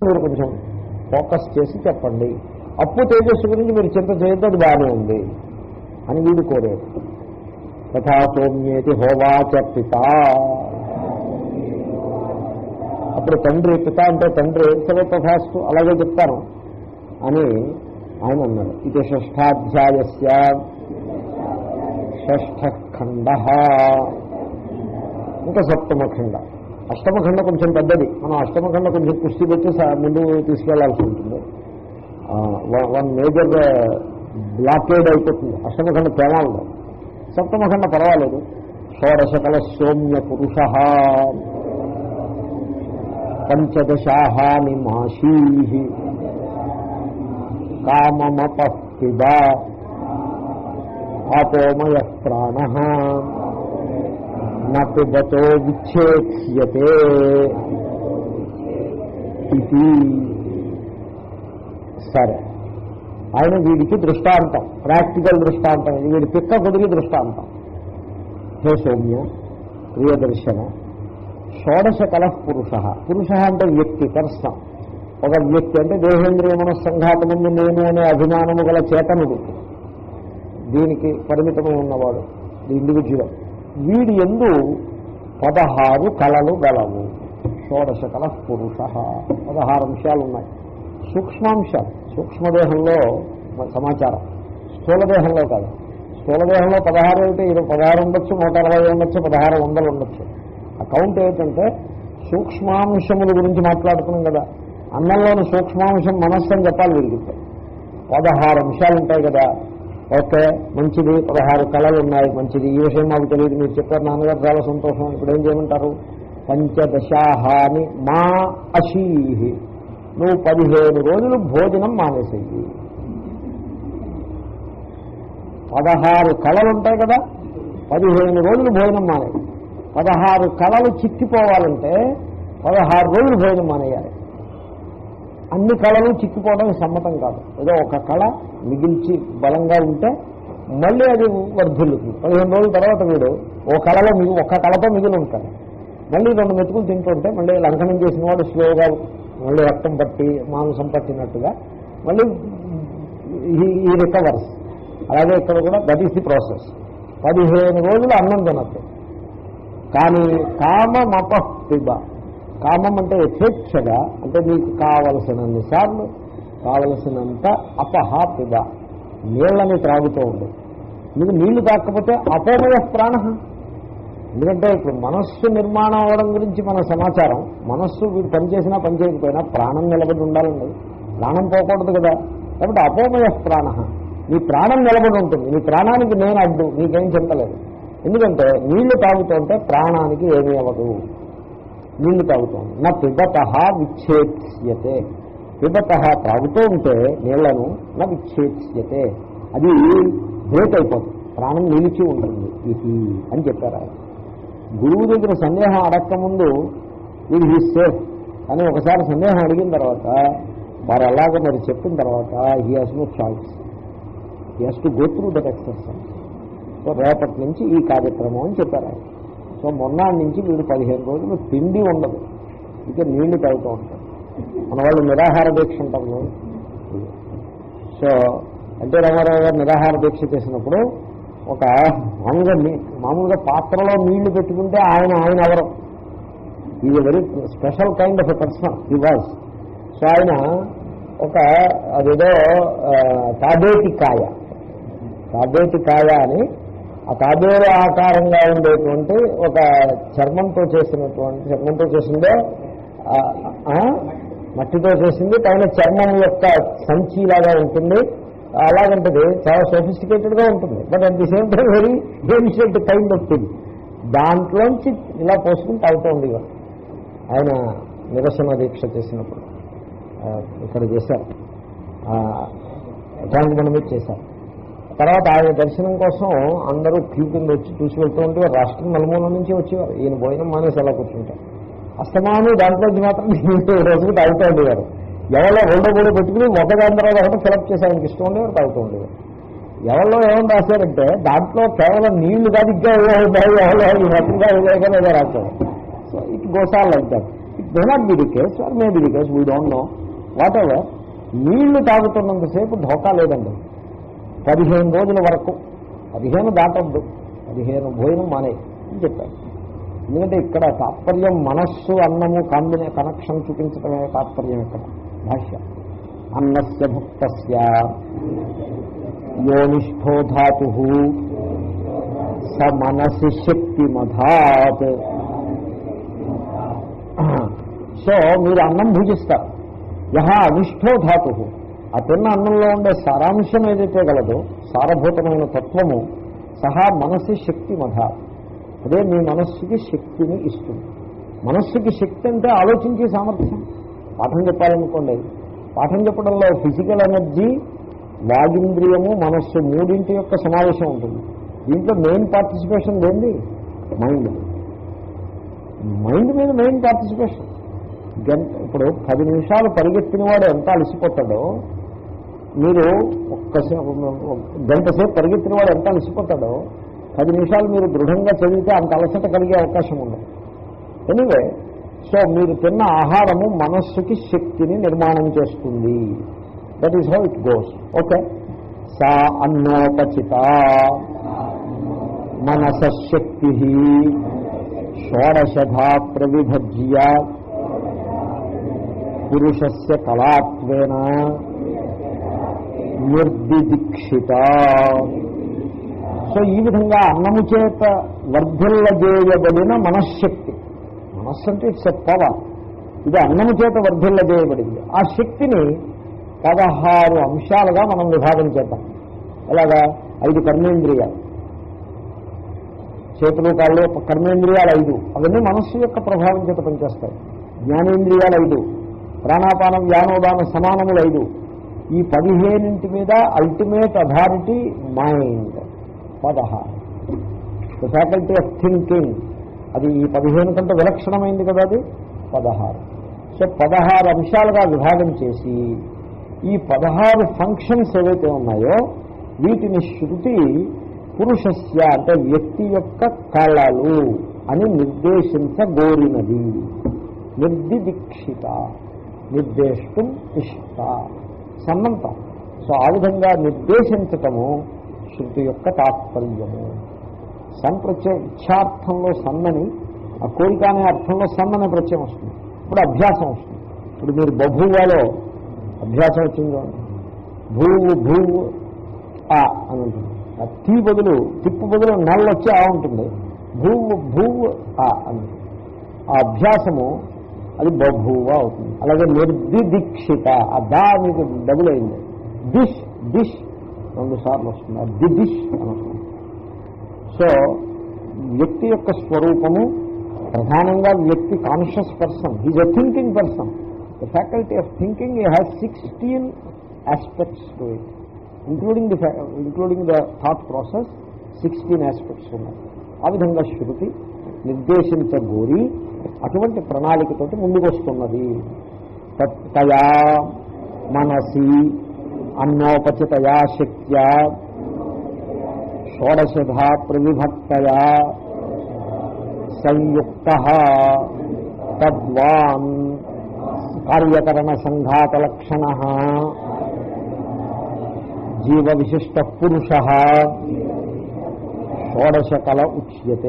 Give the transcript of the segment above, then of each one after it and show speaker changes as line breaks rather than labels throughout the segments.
మీరు కొంచెం ఫోకస్ చేసి చెప్పండి అప్పు తేజస్సు గురించి మీరు చింత చేయొద్దు అది బాగానే ఉంది అని వీడు కోరాడు తథా సౌమ్యేతి హోవాచ పిత అప్పుడు తండ్రి పిత అంటే తండ్రి సరే తథాస్తు అలాగే చెప్తాను అని ఆయన అన్నాడు ఇది షష్ఠాధ్యాయస్య షష్ఠ ఖండ ఇంకా సప్తమ ఖండ అష్టమ ఖండ కొంచెం పెద్దది మనం అష్టమ ఖండ కొంచెం కుస్తీ పెట్టి సా- ముందు తీసుకెళ్లాల్సి ఉంటుంది వన్ మేజర్ బ్లాకేడ్ అయిపోతుంది అష్టమ ఖండ తేమాలు సప్తమ ఖండ పర్వాలేదు షోడశకల సౌమ్య పురుష పంచదశాహాని మాషీ కామమప పిబ ఆపోమయ ప్రాణ నిబతో విచ్ఛేక్ష్యతే ఇది సరే ఆయన వీడికి దృష్టాంతం ప్రాక్టికల్ దృష్టాంతం ఇది వీడి పిక్క కుదిరి దృష్టాంతం హే సౌమ్య ప్రియదర్శన షోడశ కల పురుష పురుష అంటే వ్యక్తి పర్సన్ ఒక వ్యక్తి అంటే దేహేంద్రియ మనస్సంఘాత ముందు నేను అనే అభిమానము గల చేతనుడు దీనికి పరిమితమై ఉన్నవాడు ఇండివిజువల్ వీడి ఎందు పదహారు కళలు గలవు షోడశ కల పురుష పదహారు అంశాలు ఉన్నాయి సూక్ష్మాంశాలు సూక్ష్మదేహంలో మ- సమాచారం స్థూలదేహంలో కాదు స్థూలదేహంలో పదహారు ఏమిటి ఇరవై పదహారు ఉండొచ్చు నూట అరవై ఉండొచ్చు పదహారు వందలు ఉండొచ్చు ఆ కౌంట్ ఏమిటంటే సూక్ష్మాంశముల గురించి మాట్లాడుతున్నాం కదా అన్నంలోని సూక్ష్మాంశం మనస్సు అని చెప్పాలి వీడికి పదహారు అంశాలు ఉంటాయి కదా ఓకే మంచిది పదహారు కళలు ఉన్నాయి మంచిది ఈ విషయం మాకు తెలియదు మీరు చెప్పారు నాన్నగారు చాలా సంతోషం ఇప్పుడు ఏం చేయమంటారు పంచదశాహాని మా అశీహి నువ్వు పదిహేను రోజులు భోజనం మానేసేయి పదహారు కళలు ఉంటాయి కదా పదిహేను రోజులు భోజనం మానే పదహారు కళలు చిక్కిపోవాలంటే పదహారు రోజులు భోజనం మానేయాలి అన్ని కళలు చిక్కిపోవడం సమ్మతం కాదు ఏదో ఒక కళ మిగిల్చి బలంగా ఉంటే మళ్ళీ అది వర్ధిల్లుతుంది పదిహేను రోజుల తర్వాత వీడు ఓ కళలో మిగి ఒక్క కళతో మిగిలి ఉంటాడు మళ్ళీ రెండు మెతుకులు తింటుంటే మళ్ళీ లంఘనం చేసిన వాడు స్లోగా మళ్ళీ రక్తం పట్టి మాంసం పట్టినట్టుగా మళ్ళీ ఈ రికవర్స్ అలాగే ఇక్కడ కూడా దట్ ఈస్ ది ప్రాసెస్ పదిహేను రోజులు అన్నం తినద్దు కానీ కామమప పిబ కామం అంటే యథేచ్ఛగా అంటే నీకు కావలసినన్ని సార్లు కావలసినంత అపహ పిబ నీళ్ళని త్రాగుతూ ఉండు నీకు నీళ్లు తాకపోతే అపోమయ ప్రాణ ఎందుకంటే ఇప్పుడు మనస్సు నిర్మాణం అవడం గురించి మన సమాచారం మనస్సు వీడు పనిచేసినా పని చేయకపోయినా ప్రాణం నిలబడి ఉండాలండి ప్రాణం పోకూడదు కదా కాబట్టి అపోమయ ప్రాణ నీ ప్రాణం నిలబడి ఉంటుంది నీ ప్రాణానికి నేను అడ్డు నీకేం చెప్పలేదు ఎందుకంటే నీళ్లు తాగుతుంటే ప్రాణానికి ఏమీ అవ్వదు నీళ్లు తాగుతోంది నా పిబత విచ్ఛేత్స్యతే పిబత తాగుతూ ఉంటే నీళ్లను నా విచ్ఛేత్స్యతే అది బ్రేక్ అయిపోతుంది ప్రాణం నిలిచి ఉంటుంది ఇది అని చెప్పారు ఆయన గురువు దగ్గర సందేహం అడక్క ముందు ఇది హీ సేఫ్ అని ఒకసారి సందేహం అడిగిన తర్వాత వారు అలాగ మరి చెప్పిన తర్వాత he has no choice he has to go through that exercise so రేపటి నుంచి ఈ కార్యక్రమం అని చెప్పారు ఆయన సో మొన్నాటి నుంచి వీడు పదిహేను రోజులు తిండి ఉండదు ఇక నీళ్లు తాగుతూ ఉంటాడు మన వాళ్ళు నిరాహార దీక్ష ఉంటాము సో ఎన్టీ రామారావు గారు నిరాహార దీక్ష చేసినప్పుడు ఒక మామూలుగా నీ- మామూలుగా పాత్రలో నీళ్లు పెట్టుకుంటే ఆయన ఆయన ఎవరు ఇది very special kind of a person he was so ఆయన ఒక అదేదో ఆ, తాబేటి కాయ తాబేటి కాయ అని ఆ తాబేలు ఆకారంగా ఉండేటువంటి ఒక చర్మంతో చేసినటువంటి చర్మంతో చేసిందే ఆ, ఆ, మట్టితో చేసింది పైన చర్మం యొక్క సంచిలాగా ఉంటుంది అలాగంటది చాలా సోఫిస్టికేటెడ్ గా ఉంటుంది but at the same time very ancient kind of thing దాంట్లోంచి ఇలా పోసుకుని తాగుతూ ఉండేవారు ఆయన నిరసన దీక్ష చేసినప్పుడు ఆ, ఇక్కడ చేశారు ట్యాంక్ బండ్ మీద చేశారు తర్వాత ఆయన దర్శనం కోసం అందరూ క్యూ కింద వచ్చి చూసి వెళ్తూ ఉంటే రాష్ట్రం నలుమూల నుంచి వచ్చేవారు ఈయన భోజనం మానేసి అలా కూర్చుంటారు అస్తమాను దాంట్లోంచి మాత్రం రోజుకు తాగుతూ ఉండేవారు ఎవరో రెండో మూడో పెట్టుకుని ఒక దాని తర్వాత ఒకటి ఫిలప్ చేసి ఆయనకి ఇష్టం ఉండేవారు తాగుతూ ఉండేవారు ఎవరిలో ఏమని రాశారంటే దాంట్లో కేవలం నీళ్లు కాదు ఇంకా ఏమో ఉన్నాయి ఎవరో ఈ రకంగా ఏదో రాశారు so it goes all like that it may not be the case or may be the case we don't know whatever నీళ్లు తాగుతున్నంతసేపు ఢోకా లేదండి పదిహేను రోజుల వరకు పదిహేను దాటద్దు పదిహేను భోజనం మానే అని చెప్పారు ఎందుకంటే ఇక్కడ తాత్పర్యం మనస్సు అన్నము కాంబినే కనెక్షన్ చూపించడమే తాత్పర్యం ఇక్కడ భాష్య అన్నస్య భుక్తస్య యోనిష్ఠో ధాతు స మనసి శక్తిమధాత్ సో మీరు అన్నం భుజిస్తారు యహ అనిష్టో ధాతు ఆ తిన్న అన్నంలో ఉండే సారాంశం ఏదైతే గలదో సారభూతమైన తత్వము సహా మనసి శక్తి మధ అదే మీ మనస్సుకి శక్తిని ఇస్తుంది మనస్సుకి శక్తి అంటే ఆలోచించే సామర్థ్యం పాఠం చెప్పాలనుకోండి పాఠం చెప్పడంలో ఫిజికల్ ఎనర్జీ వాగింద్రియము మనస్సు మూడింటి యొక్క సమావేశం ఉంటుంది దీంట్లో మెయిన్ పార్టిసిపేషన్ ఏంది మైండ్ మైండ్ మీద మెయిన్ పార్టిసిపేషన్ గంట ఇప్పుడు పది నిమిషాలు పరిగెత్తిన వాడు ఎంత అలసిపోతాడో మీరు ఒక్కసేపు గంట సేపు పరిగెత్తిన వాడు ఎంత అలసిపోతాడో పది నిమిషాలు మీరు దృఢంగా చదివితే అంత అలసట కలిగే అవకాశం ఉండదు ఎనీవే సో మీరు తిన్న ఆహారము మనస్సుకి శక్తిని నిర్మాణం చేస్తుంది that is how it goes okay సా అన్నోపచిత మనసశక్తి షోడశధా ప్రవిభజ్య పురుషస్య కళాత్వేన నిర్దిదీక్షిత సో ఈ విధంగా అన్నము చేత వర్ధిల్లజేయబడిన మనశ్శక్తి మనస్సు అంటే ఇట్స్ ఎ పవర్ ఇది అన్నము చేత వర్ధిల్లజేయబడింది ఆ శక్తిని పదహారు అంశాలుగా మనం విభాగం చేద్దాం ఎలాగా ఐదు కర్మేంద్రియాలు చేతులు కాళ్ళు కర్మేంద్రియాలు ఐదు అవన్నీ మనస్సు యొక్క ప్రభావం చేత పనిచేస్తాయి జ్ఞానేంద్రియాలు ఐదు ప్రాణాపానం వ్యానోదాన సమానములు ఐదు ఈ పదిహేనింటి మీద అల్టిమేట్ అథారిటీ మైండ్ పదహారు ద ఫ్యాకల్టీ ఆఫ్ థింకింగ్ అది ఈ పదిహేను కంటే విలక్షణమైంది కదా అది పదహారు సో పదహారు అంశాలుగా విభాగం చేసి ఈ పదహారు ఫంక్షన్స్ ఏవైతే ఉన్నాయో వీటిని శృతి పురుషస్య అంటే వ్యక్తి యొక్క కళలు అని నిర్దేశించగోరినది నిర్దిదీక్షిత నిర్దేశం ఇష్ట సన్నంతం సో ఆ విధంగా నిర్దేశించటము శృతి యొక్క తాత్పర్యము సన్ ప్రత్యయం ఇచ్ఛార్థంలో సన్నని ఆ కోరిక అనే అర్థంలో సన్నని ప్రత్యయం వస్తుంది ఇప్పుడు అభ్యాసం వస్తుంది ఇప్పుడు మీరు బభువాలో అభ్యాసం వచ్చింది చూడండి. భూవు భూవు ఆ అని ఉంటుంది ఆ తీ బదులు తిప్పు బదులు నెల వచ్చి ఆ ఉంటుంది భూవు భూవు ఆ అని ఉంటుంది. ఆ అభ్యాసము అది బభూవ అవుతుంది అలాగే నిర్దిదీక్షిత ఆ దా మీకు డబుల్ అయింది దిష్ దిష్ రెండు సార్లు వస్తుంది ఆ ది దిష్ అని వస్తుంది సో వ్యక్తి యొక్క స్వరూపము ప్రధానంగా వ్యక్తి conscious person is a thinking person the faculty of thinking has sixteen aspects to it including the including the thought process sixteen aspects ఉన్నాయి ఆ విధంగా శృతి నిర్దేశించగోరి అటువంటి ప్రణాళికతోటి ముందుకు వస్తున్నది తత్ తయా మనసి అన్నోపచితయా శక్త్యా షోడశధా ప్రవిభక్తయా సంయుక్త తద్వాన్ కార్యకరణ సంఘాతలక్షణ జీవ విశిష్ట పురుష షోడశకల ఉచ్యతే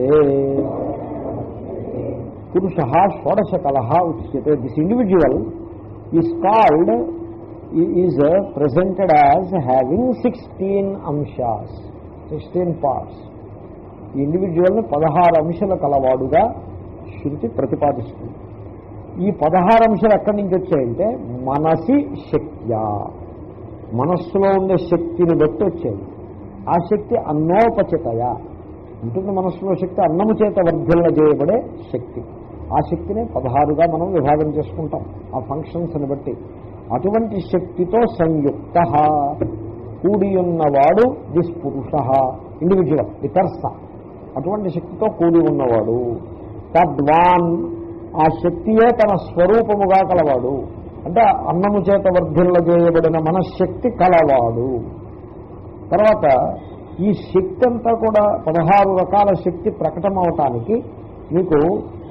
పురుష షోడశకల ఉచ్యతే this individual is called is presented as having sixteen అంశాస్ సిక్స్టీన్ పార్ట్స్ ఈ ఇండివిజువల్ని పదహారు అంశాల కలవాడుగా శృతి ప్రతిపాదిస్తుంది ఈ పదహారు అంశాలు ఎక్కడి నుంచి వచ్చాయంటే మనసి శక్త్యా మనస్సులో ఉండే శక్తిని బట్టి వచ్చాయి ఆ శక్తి అన్నోపచితయ ఉంటుంది మనస్సులో శక్తి అన్నము చేత వర్ధిల్ల చేయబడే శక్తి ఆ శక్తిని పదహారుగా మనం విభాగం చేసుకుంటాం ఆ ఫంక్షన్స్ని బట్టి అటువంటి శక్తితో సంయుక్త కూడి ఉన్నవాడు దిస్ పురుష ఇండివిజువల్ ది పర్సన్ అటువంటి శక్తితో కూడి ఉన్నవాడు తద్వాన్ ఆ శక్తియే తన స్వరూపముగా కలవాడు అంటే అన్నము చేత వర్ధిల్ల చేయబడిన మనశ్శక్తి కలవాడు తర్వాత ఈ శక్తి అంతా కూడా పదహారు రకాల శక్తి ప్రకటమవటానికి మీకు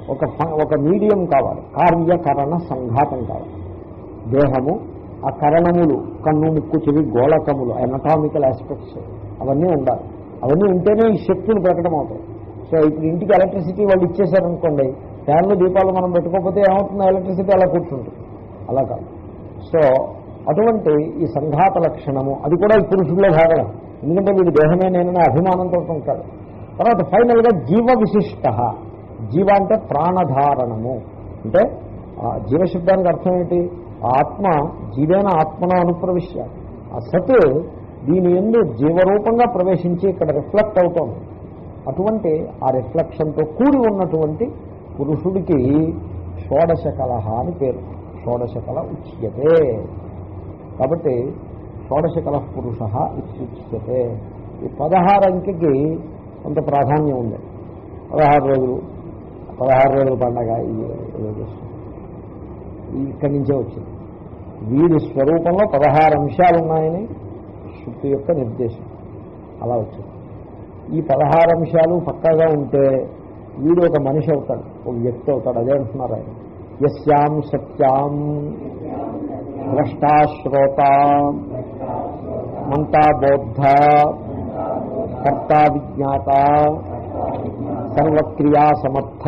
ఒక ఫ- ఒక మీడియం కావాలి కార్యకరణ సంఘాతం కావాలి దేహము ఆ కరణములు కన్ను ముక్కు చెవి గోళకములు ఎనటామికల్ ఆస్పెక్ట్స్ అవన్నీ ఉండాలి అవన్నీ ఉంటేనే ఈ శక్తులు ప్రకటన అవుతాయి సో ఇప్పుడు ఇంటికి ఎలక్ట్రిసిటీ వాళ్ళు ఇచ్చేసారనుకోండి ఫ్యాన్లు దీపాలు మనం పెట్టుకోకపోతే ఏమవుతుంది ఎలక్ట్రిసిటీ అలా కూర్చుంటుంది అలా కాదు సో అటువంటి ఈ సంఘాత లక్షణము అది కూడా ఈ పురుషుల్లో భాగమే ఎందుకంటే వీడి దేహమే నేననే అభిమానంతో ఉంటాడు తర్వాత ఫైనల్గా జీవ విశిష్ట జీవ అంటే ప్రాణధారణము అంటే ఆ జీవశబ్దానికి అర్థం ఏంటి ఆ ఆత్మ జీవేన ఆత్మన అనుప్రవిశ్య ఆ సత్ దీని ఎందు జీవరూపంగా ప్రవేశించి ఇక్కడ రిఫ్లెక్ట్ అవుతోంది అటువంటి ఆ రిఫ్లెక్షన్తో కూడి ఉన్నటువంటి పురుషుడికి షోడశ కలహ అని పేరు షోడశ కళ ఉచ్యతే కాబట్టి షోడశ కళ పురుష ఇత్యుచ్యతే ఈ పదహారు అంకెకి కొంత ప్రాధాన్యం ఉంది పదహారు రోజులు పదహారు రోజుల పండగ ఇది ఏదో చేస్తాం. ఇది ఇక్కడి నుంచే వచ్చింది వీరి స్వరూపంలో పదహారు అంశాలు ఉన్నాయని శృతి యొక్క నిర్దేశం అలా వచ్చింది ఈ పదహారు అంశాలు పక్కాగా ఉంటే వీడు ఒక మనిషి అవుతాడు ఒక వ్యక్తి అవుతాడు అదే అంటున్నారు ఆయన యస్యాం సత్యాం ద్రష్టాశ్రోత మంతా బోద్ధ కర్త విజ్ఞాత సర్వక్రియా సమర్థ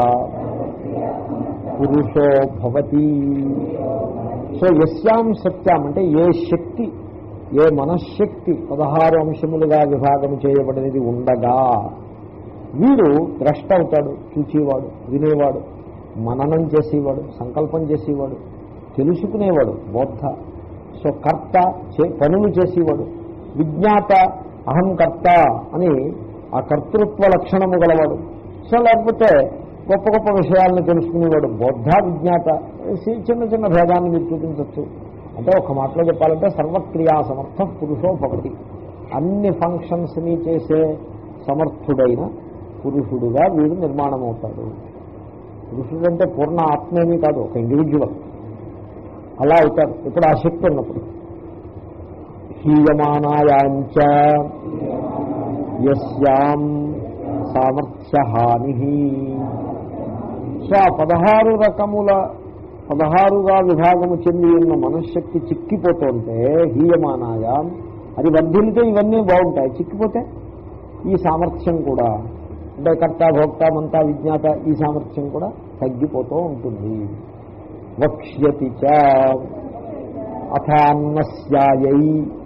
పురుషో భవతి సో యస్యాం సత్యాం అంటే ఏ శక్తి ఏ మనశ్శక్తి పదహారు అంశములుగా విభాగం చేయబడినది ఉండగా వీడు ద్రష్ట అవుతాడు చూచేవాడు వినేవాడు మననం చేసేవాడు సంకల్పం చేసేవాడు తెలుసుకునేవాడు బోద్ధ సో కర్త చే పనులు చేసేవాడు విజ్ఞాత అహం కర్త అని ఆ కర్తృత్వ లక్షణము గలవాడు సో లేకపోతే గొప్ప గొప్ప విషయాలను తెలుసుకునేవాడు బోద్ధ విజ్ఞాత ఈ చిన్న చిన్న భేదాన్ని మీరు చూపించవచ్చు అంటే ఒక మాటలో చెప్పాలంటే సర్వక్రియా సమర్థ పురుషో భవతి అన్ని ఫంక్షన్స్ని చేసే సమర్థుడైన పురుషుడుగా వీడు నిర్మాణం అవుతాడు పురుషుడు అంటే పూర్ణ ఆత్మేమీ కాదు ఒక ఇండివిజువల్ అలా అవుతాడు ఇప్పుడు ఆ శక్తి ఉన్నప్పుడు హీయమానాయాంచ యస్యాం సామర్థ్యహాని సో ఆ పదహారు రకముల పదహారుగా విభాగము చెంది ఉన్న మనశ్శక్తి చిక్కిపోతుంటే హీయమానాయాం అది వర్ధిల్లితే ఇవన్నీ బాగుంటాయి చిక్కిపోతే ఈ సామర్థ్యం కూడా అంటే కర్త భోక్త మంత విజ్ఞాత ఈ సామర్థ్యం కూడా తగ్గిపోతూ ఉంటుంది వక్ష్యతి చ అథాన్నస్యాయై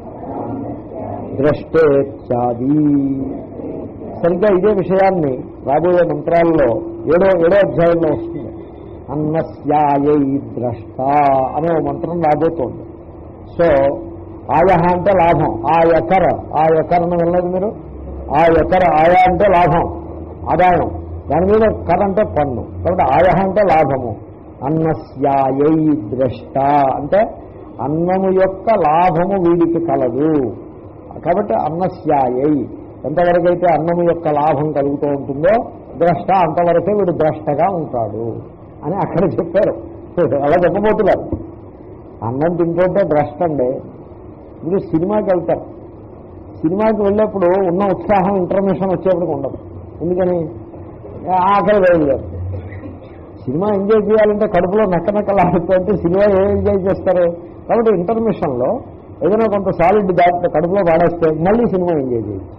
ద్రష్టేత్యాది సరిగ్గా ఇదే విషయాన్ని రాబోయే మంత్రాల్లో ఏడో ఏడో అధ్యాయంలో వస్తుంది అన్నస్యాయై ద్రష్ట అనే ఓ మంత్రం రాబోతోంది సో ఆయహ అంటే లాభం ఆయకర ఆయకరణ వెళ్ళదు మీరు ఆయకర ఆయా అంటే లాభం ఆదాయం దాని మీద కర అంటే పన్ను కాబట్టి ఆయహ అంటే లాభము అన్నస్యాయై ద్రష్ట అంటే అన్నము యొక్క లాభము వీడికి కలదు కాబట్టి అన్నస్యాయై ఎంతవరకైతే అన్నము యొక్క లాభం కలుగుతూ ఉంటుందో ద్రష్ట అంతవరకే వీడు ద్రష్టగా ఉంటాడు అని అక్కడ చెప్పారు అలా చెప్పబోతున్నారు అన్నం తింటుంటే ద్రష్ట అండి మీరు సినిమాకి వెళ్తారు సినిమాకి వెళ్ళేప్పుడు ఉన్న ఉత్సాహం ఇంటర్మిషన్ వచ్చేప్పటికి ఉండదు ఎందుకని ఆకలి బయలుదేరు సినిమా ఎంజాయ్ చేయాలంటే కడుపులో నక్క నక్కలాడుతుంటే సినిమా ఏం ఎంజాయ్ చేస్తారు కాబట్టి ఇంటర్మిషన్లో ఏదైనా కొంత సాలిడ్ దాటితే కడుపులో పాడేస్తే మళ్ళీ సినిమా ఎంజాయ్ చేయొచ్చు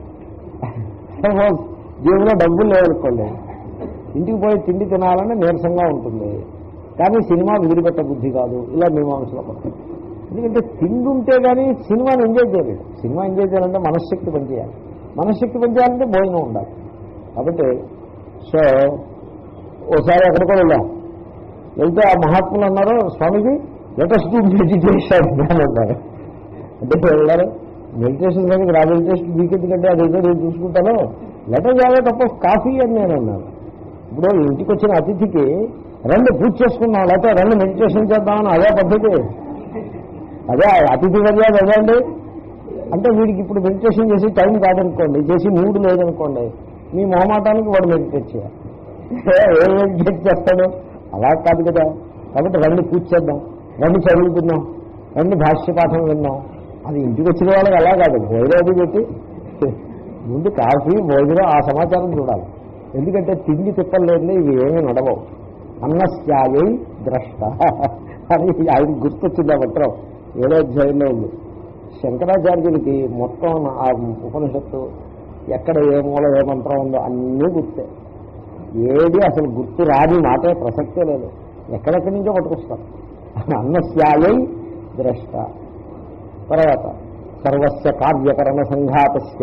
సపోజ్ జేబులో డబ్బులు లేవనుకోండి ఇంటికి పోయి తిండి తినాలని నీరసంగా ఉంటుంది కానీ సినిమా విడిపెట్ట బుద్ధి కాదు ఇలా మీమాంసలో పడతాయి ఎందుకంటే తిండి ఉంటే కానీ సినిమాని ఎంజాయ్ చేయలేదు సినిమా ఎంజాయ్ చేయాలంటే మనశ్శక్తి పనిచేయాలి మనశ్శక్తి పనిచేయాలంటే భోజనం ఉండాలి కాబట్టి సో ఓసారి ఎక్కడికో వెళ్ళాం వెళ్తే ఆ మహాత్ములు అన్నారు స్వామిజీ లెటెస్ట్ మెడిటేషన్ అన్నారు అంటే వెళ్ళారు మెడిటేషన్ కానీ రా మెడిటేషన్ మీకెందుకంటే అది ఏదో నేను చూసుకుంటాను లెటర్ జాగా తప్ప కాఫీ అని నేను అన్నాను ఇప్పుడు ఇంటికి వచ్చిన అతిథికి రెండు పూజ చేసుకున్నాం లేకపోతే రెండు మెడిటేషన్ చేద్దామని అదే పద్ధతి అదే అతిథి మర్యాద అదే అండి అంటే వీడికి ఇప్పుడు మెడిటేషన్ చేసి టైం కాదనుకోండి చేసి మూడు లేదనుకోండి మీ మొహమాటానికి వాడు మెడిటేట్ చేయాలి ఏం మెడిటేట్ చేస్తాడు అలా కాదు కదా కాబట్టి రండి పూజ చేద్దాం రండి చదువుకుందాం రండి భాష్య పాఠం విన్నాం అది ఇంటికి వచ్చిన వాళ్ళకి అలా కాదు భోజనం అది పెట్టి ముందు కాఫీ భోజనం ఆ సమాచారం చూడాలి ఎందుకంటే తిండి తిప్పలేదు ఇవి ఏమీ నడవవు అన్నస్యాయై ద్రష్ట అని ఆయన గుర్తొచ్చింది ఆ మంత్రం ఏడో అధ్యాయంలో ఉంది శంకరాచార్యులకి మొత్తం ఆ ఉపనిషత్తు ఎక్కడ ఏ మూల ఏ మంత్రం ఉందో అన్నీ గుర్తే ఏది అసలు గుర్తు రాని మాటే ప్రసక్తే లేదు ఎక్కడెక్కడి నుంచో పట్టుకొస్తారు అన్నస్యాయై ద్రష్ట తర్వాత సర్వస్య కావ్యకరణ సంఘాతస్య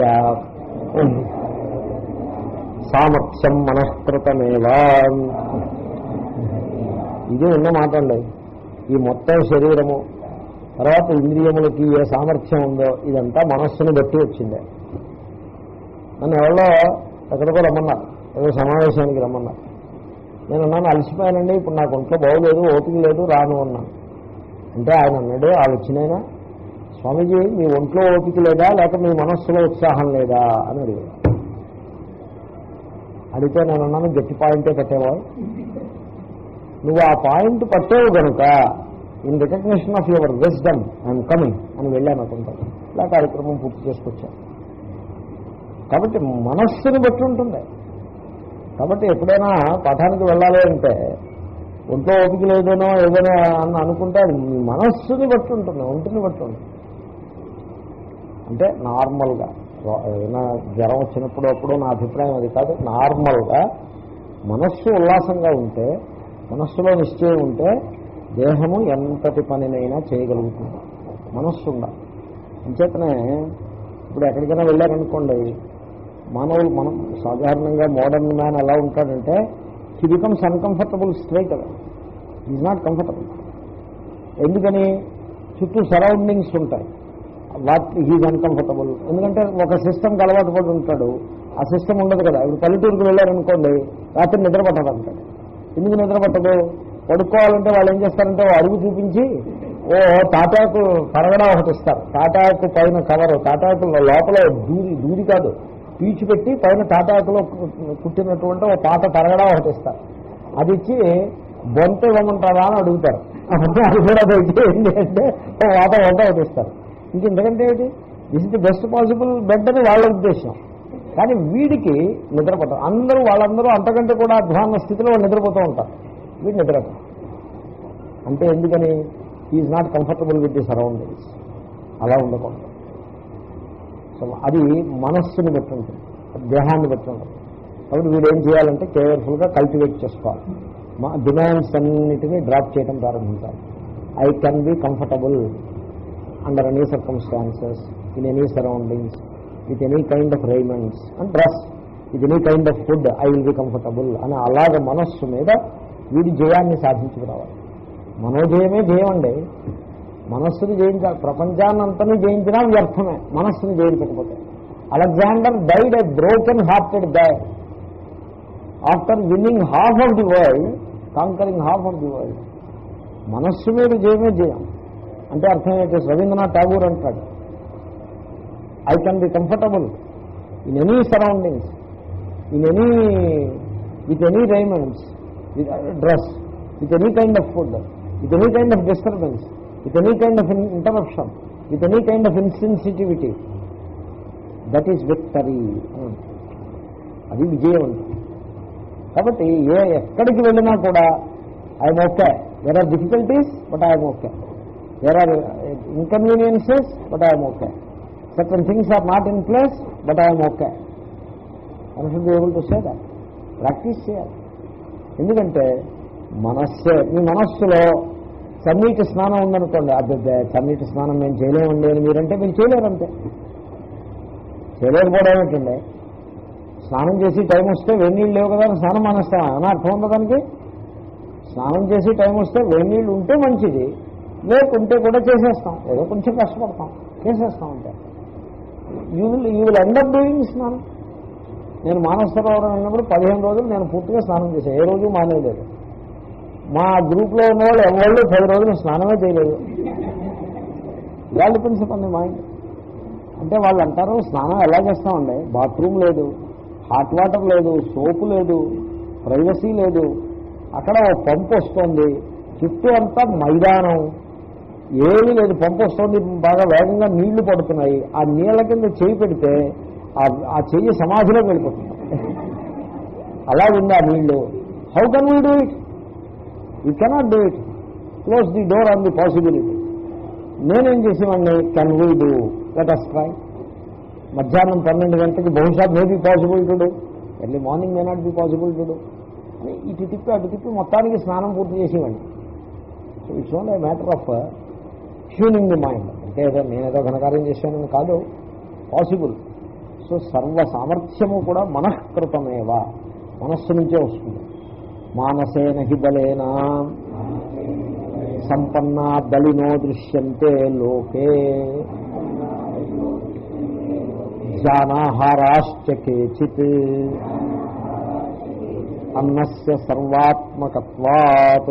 సామర్థ్యం మనఃకృతమేవా ఇది ఉన్న మాట అండి ఈ మొత్తం శరీరము తర్వాత ఇంద్రియములకి ఏ సామర్థ్యం ఉందో ఇదంతా మనస్సును బట్టి వచ్చిందే నన్ను ఎవరో ఎక్కడికో రమ్మన్నారు ఏదో సమావేశానికి రమ్మన్నారు నేను అన్నాను అలసిపోయానండి ఇప్పుడు నాకు ఒంట్లో బాగోలేదు ఓపిక లేదు రాను అన్నాను అంటే ఆయన అన్నాడు ఆ వచ్చినైనా స్వామీజీ మీ ఒంట్లో ఓపిక లేదా లేక మీ మనస్సులో ఉత్సాహం లేదా అని అడిగాడు అడిగితే నేను అన్నాను గట్టి పాయింటే పెట్టేవా నువ్వు ఆ పాయింట్ పట్టేవు కనుక in recognition of your wisdom I'm coming అని వెళ్ళాను అనుకుంటాను ఇలా కార్యక్రమం పూర్తి చేసుకొచ్చాను కాబట్టి మనస్సుని బట్టి ఉంటుంది కాబట్టి ఎప్పుడైనా పాఠానికి వెళ్ళాలి అంటే ఒంట్లో ఓపిక లేదనో ఏదైనా అని అనుకుంటే అది మీ మనస్సుని బట్టి ఉంటుంది ఒంటిని బట్టి ఉంటుంది అంటే నార్మల్గా ఏదైనా జ్వరం వచ్చినప్పుడు అప్పుడు నా అభిప్రాయం అది కాదు నార్మల్గా మనస్సు ఉల్లాసంగా ఉంటే మనస్సులో నిశ్చయం ఉంటే దేహము ఎంతటి పనినైనా చేయగలుగుతుంది మనస్సు ఉండాలి అంచేతనే ఇప్పుడు ఎక్కడికైనా వెళ్ళారనుకోండి మానవులు మనం సాధారణంగా మోడర్న్ మ్యాన్ ఎలా ఉంటాడంటే he becomes uncomfortable straight away is not comfortable ఎందుకని చుట్టూ సరౌండింగ్స్ ఉంటాయి వాట్ హీజ్ అన్కంఫర్టబుల్ ఎందుకంటే ఒక సిస్టమ్కి అలవాటు పడి ఉంటాడు ఆ సిస్టమ్ ఉండదు కదా ఇప్పుడు పల్లెటూరుకు వెళ్ళారనుకోండి రాత్రి నిద్ర పట్టదు అంటాడు ఎందుకు నిద్ర పట్టదు పడుకోవాలంటే వాళ్ళు ఏం చేస్తారంటే ఓ అడుగు చూపించి ఓ తాటాకు పరగడా ఒకటి ఇస్తారు తాటాకు పైన కవరు తాటాకు లోపల దూరి దూరి కాదు పీచు పెట్టి పైన తాటాకులో కుట్టినటువంటి ఓ పాత పరగడా ఒకటి ఇస్తారు అది ఇచ్చి బొంత ఇవ్వమంటారా అని అడుగుతారు అప్పుడు అది కూడా పెట్టి ఏంటి అంటే ఓ వాత వంట ఒకటి ఇస్తారు ఇంక ఇంతకంటే ఏంటి this is the best possible bed అని వాళ్ళ ఉద్దేశం కానీ వీడికి నిద్రపోతారు అందరూ వాళ్ళందరూ అంతకంటే కూడా అధ్వాన్న స్థితిలో వాళ్ళు నిద్రపోతూ ఉంటారు వీడు నిద్రపోతారు అంటే ఎందుకని is not comfortable with the surroundings అలా ఉండకూడదు సో అది మనస్సుని బట్టి ఉంటుంది దేహాన్ని బట్టి ఉంటుంది కాబట్టి వీడు ఏం చేయాలంటే కేర్ఫుల్గా కల్టివేట్ చేసుకోవాలి మా డిమాండ్స్ అన్నిటినీ డ్రాప్ చేయడం ప్రారంభించాలి I can be comfortable under any circumstances in any surroundings with any kind of raiments and dress with any kind of food I will be comfortable అని అలాగ మనస్సు మీద వీడి జయాన్ని సాధించుకురావాలి మనోజయమే జయం అండి మనస్సుని జయించాలి ప్రపంచాన్నంతని జయించినా వ్యర్థమే మనస్సుని జయించకపోతే Alexander died a broken hearted guy after winning half of the world conquering half of the world మనస్సు మీద జయమే జయం అంటే అర్థం ఏంటి రవీంద్రనాథ్ ఠాగూర్ అంటాడు I can be comfortable in any surroundings in any with any raiments with dress with any kind of food with any kind of disturbance with any kind of interruption with any kind of insensitivity that is victory అది విజయం అంటే కాబట్టి ఏ ఎక్కడికి వెళ్ళినా కూడా I'm okay there are difficulties but I'm okay there are inconveniences but I'm okay certain things are not in place but I'm okay one should be able to say that practice చేయాలి ఎందుకంటే మనస్సే మీ మనస్సులో చన్నీటి స్నానం ఉందనుకోండి అబ్బే చన్నీటి స్నానం మేము చేయలేమండి అని మీరంటే మీరు చేయలేరంతే చేయలేకపోవడం ఏమిటండి స్నానం చేసి టైం వస్తే వెన్నీళ్ళు లేవు కదా అని స్నానం మానేస్తామా అని అర్థం ఉందా దానికి స్నానం చేసి టైం వస్తే వెన్నీళ్ళు ఉంటే మంచిది లేకుంటే కూడా చేసేస్తాం ఏదో కొంచెం కష్టపడతాం చేసేస్తాం అంటే you will you will end up doing స్నానం నేను మానసరోవరం వెళ్ళినప్పుడు పదిహేను రోజులు నేను పూర్తిగా స్నానం చేశాను ఏ రోజు మానేయలేదు మా గ్రూప్లో ఉన్న వాళ్ళు ఎవరు పది రోజులు స్నానమే చేయలేదు వాళ్ళు ప్రిన్సిపల్ని మా ఇంటి అంటే వాళ్ళు అంటారు స్నానం ఎలా చేస్తామండి బాత్రూమ్ లేదు హాట్ వాటర్ లేదు సోపు లేదు ప్రైవసీ లేదు అక్కడ ఓ పంపు వస్తుంది చుట్టూ అంతా మైదానం ఏమీ లేదు పంపు వస్తుంది బాగా వేగంగా నీళ్లు పడుతున్నాయి ఆ నీళ్ల కింద చేయి పెడితే ఆ- ఆ చెయ్యి సమాధిలోకి వెళ్ళిపోతుంది అలా ఉంది ఆ నీళ్లు how can we do it you cannot do it close the door on the possibility నేనేం చేసేవాడిని can we do let us try మధ్యాహ్నం పన్నెండు గంటలకి బహుశా may be possible to do early morning may not be possible to do అని ఇటు తిప్పి అటు తిప్పి మొత్తానికి స్నానం పూర్తి చేసేవాడిని so it's only matter of tuning the mind అంటే ఏదో నేనేదో ఘనకార్యం చేశానని కాదు పాసిబుల్ సో సర్వ సామర్థ్యము కూడా మనఃకృతమేవా మనస్సు నుంచే వస్తుంది మానసేన హి బలేనా సంపన్న బలినో దృశ్యంతే లోకే జానాహారాశ్చ కేచిత్ అన్నస్య సర్వాత్మకత్వాత్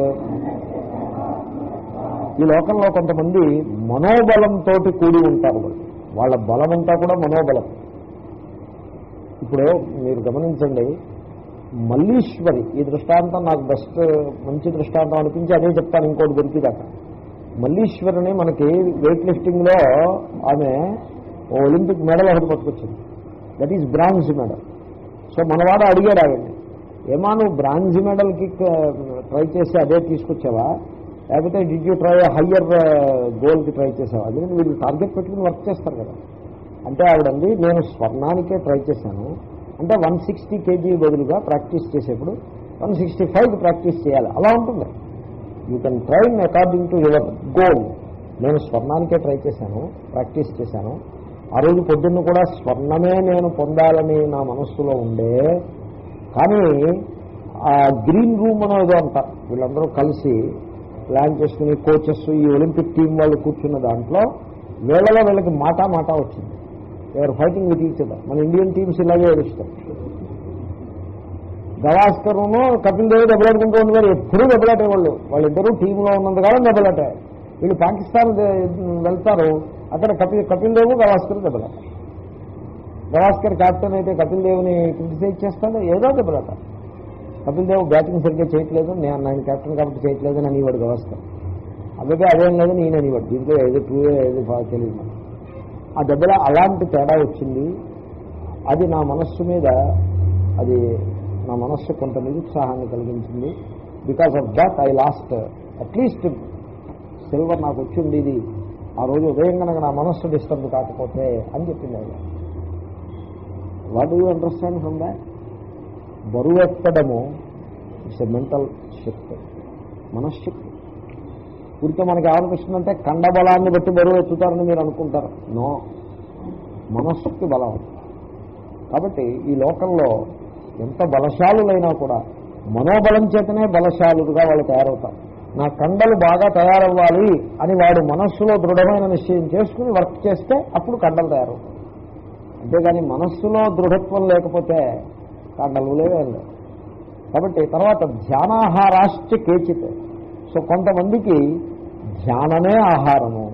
ఈ లోకంలో కొంతమంది మనోబలంతో కూడి ఉంటారు వాళ్ళు వాళ్ళ బలం అంతా కూడా మనోబలం ఇప్పుడు మీరు గమనించండి మల్లీశ్వరి ఈ దృష్టాంతం నాకు బెస్ట్ మంచి దృష్టాంతం అనిపించి అదే చెప్తాను ఇంకోటి దొరికిదాకా మల్లీశ్వరిని మనకి వెయిట్ లిఫ్టింగ్లో ఆమె ఓ ఒలింపిక్ మెడల్ ఒకటి పట్టుకొచ్చింది that is bronze medal so మనవాడు అడిగాడు ఆవిడ్ని ఏమా నువ్వు బ్రాంజ్ మెడల్కి ట్రై చేసి అదే తీసుకొచ్చావా లేకపోతే డిడ్ యూ ట్రై హయ్యర్ గోల్కి ట్రై చేసావా అందుకని వీళ్ళు టార్గెట్ పెట్టుకుని వర్క్ చేస్తారు కదా అంటే ఆవిడంది నేను స్వర్ణానికే ట్రై చేశాను అంటే వన్ సిక్స్టీ కేజీ బదులుగా ప్రాక్టీస్ చేసేప్పుడు వన్ సిక్స్టీ ఫైవ్కి ప్రాక్టీస్ చేయాలి అలా ఉంటుంది you can train according to your goal నేను స్వర్ణానికే ట్రై చేశాను ప్రాక్టీస్ చేశాను ఆ రోజు పొద్దున్న కూడా స్వర్ణమే నేను పొందాలని నా మనస్సులో ఉండే కానీ ఆ గ్రీన్ రూమ్ అని ఏదో అంటారు వీళ్ళందరూ కలిసి ప్లాన్ చేసుకుని కోచెస్ ఈ ఒలింపిక్ టీం వాళ్ళు కూర్చున్న దాంట్లో వీళ్ళలో వీళ్ళకి మాట మాట వచ్చింది ఎవరు ఫైటింగ్ విత్ ఈచ్ అదర్ మన ఇండియన్ టీమ్స్ ఇలాగే ఏడుస్తాయి గవాస్కరును కపిల్ దేవ్ దెబ్బలాడుకుంటూ ఉండేవారు ఎప్పుడూ దెబ్బలాటే వాళ్ళు వాళ్ళిద్దరూ టీంలో ఉన్నంతకాలం దెబ్బలాటే వీళ్ళు పాకిస్తాన్ దే- వెళ్తారు అక్కడ కపిల్ కపిల్ దేవ్ గవాస్కర్ దెబ్బలాట గవాస్కర్ కెప్టెన్ అయితే కపిల్ దేవుని క్రిటిసైజ్ చేస్తాడు ఏదో దెబ్బలాట కపిల్ దేవ్ బ్యాటింగ్ సరిగ్గా చేయట్లేదు నేను నేను కెప్టెన్ కాబట్టి చేయట్లేదు అని అనేవాడు గవాస్కర్ అందుకే అదేం లేదు నేను అనేవాడు దీంట్లో ఏదో టూ ఏదో బాగా తెలియదు నాకు. ఆ దెబ్బలో అలాంటి తేడా వచ్చింది అది నా మనస్సు మీద అది నా మనస్సు కొంత నిరుత్సాహాన్ని కలిగించింది because of that I lost at least silver నాకు వచ్చి ఉండేది ఆ రోజు ఉదయం కనుక నా మనస్సు డిస్టర్బ్ కాకపోతే అని చెప్పింది ఆయన what you understand from that బరువు ఎత్తడము ఇట్స్ ఎ మెంటల్ శక్తి మనశ్శక్తి ఊరికే మనకి ఏమనిపిస్తుందంటే కండబలాన్ని బట్టి బరువు ఎత్తుతారని మీరు అనుకుంటారు నో మనస్సుకి బలం కాబట్టి ఈ లోకంలో ఎంత బలశాలులైనా కూడా మనోబలం చేతనే బలశాలుగా వాళ్ళు తయారవుతారు నా కండలు బాగా తయారవ్వాలి అని వాడు మనస్సులో దృఢమైన నిశ్చయం చేసుకుని వర్క్ చేస్తే అప్పుడు కండలు తయారవుతాయి అంతేగాని మనస్సులో దృఢత్వం లేకపోతే కండలు లేవేం లేవు కాబట్టి తర్వాత ధ్యానాహారాశ్చ కేచిత్ సో కొంతమందికి ధ్యానమే ఆహారము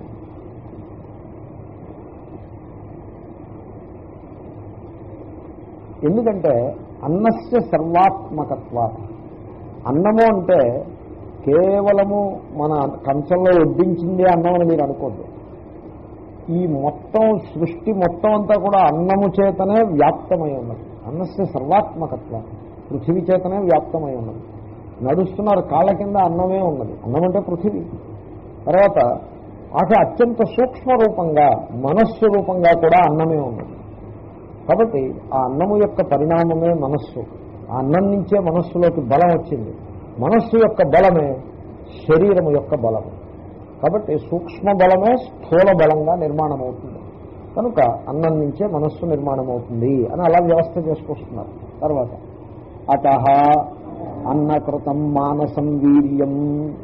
ఎందుకంటే అన్నస్య సర్వాత్మకత్వ అన్నము అంటే కేవలము మన కంచంలో వడ్డించిందే అన్నం అని మీరు అనుకోద్దు ఈ మొత్తం సృష్టి మొత్తం అంతా కూడా అన్నము చేతనే వ్యాప్తమై ఉన్నది అన్నస్య సర్వాత్మకత్వ పృథివీ చేతనే వ్యాప్తమై ఉన్నది నడుస్తున్నారు కాళ్ళ కింద అన్నమే ఉన్నది అన్నం అంటే పృథివీ తర్వాత అటు అత్యంత సూక్ష్మ రూపంగా మనస్సు రూపంగా కూడా అన్నమే ఉన్నది కాబట్టి ఆ అన్నము యొక్క పరిణామమే మనస్సు ఆ అన్నం నుంచే మనస్సులోకి బలం వచ్చింది మనస్సు యొక్క బలమే శరీరము యొక్క బలము కాబట్టి సూక్ష్మ బలమే స్థూల బలంగా నిర్మాణం అవుతుంది కనుక అన్నం నుంచే మనస్సు నిర్మాణం అవుతుంది అని అలా వ్యవస్థ చేసుకొస్తున్నారు తర్వాత అత అన్నకృతం మానసం వీర్యం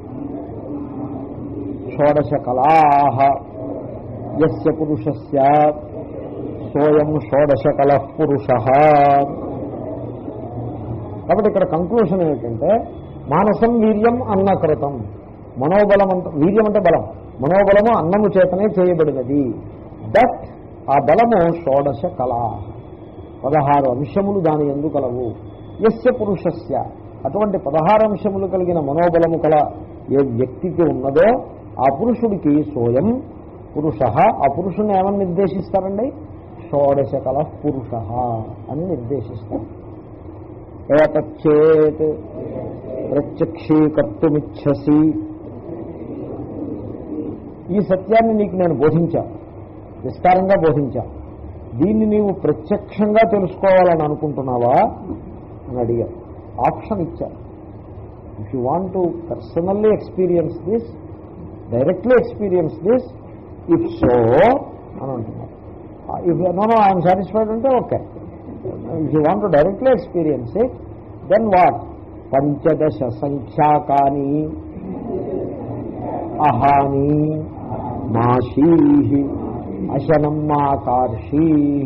షోడశ కళా యస్య పురుషస్య సోయం షోడశ కళ పురుష కాబట్టి ఇక్కడ కంక్లూషన్ ఏమిటంటే మానసం వీర్యం అన్నకృతం మనోబలం అంట వీర్యం అంటే బలం మనోబలము అన్నము చేతనే చేయబడినది దట్ ఆ బలము షోడశ కళ పదహారు అంశములు దాని ఎందు కలవు యస్య పురుషస్య అటువంటి పదహారు అంశములు కలిగిన మనోబలము కల ఏ వ్యక్తికి ఉన్నదో ఆ పురుషుడికి సోయం పురుష ఆ పురుషుని ఏమని నిర్దేశిస్తారండి షోడశ కల పురుష అని నిర్దేశిస్తారు ఏతచ్చేత్ ప్రత్యక్షీకర్తుమిచ్చసి ఈ సత్యాన్ని నీకు నేను బోధించా విస్తారంగా బోధించా దీన్ని నీవు ప్రత్యక్షంగా తెలుసుకోవాలని అనుకుంటున్నావా అని అడిగా ఆప్షన్ ఇచ్చా if you want to personally experience this directly experience this if so అని అంటున్నారు if no no I'm satisfied అంటే okay if you want to directly experience it then what పంచదశ సంఖ్యాకాని అహాని మాషీ అశనం మాకార్షీ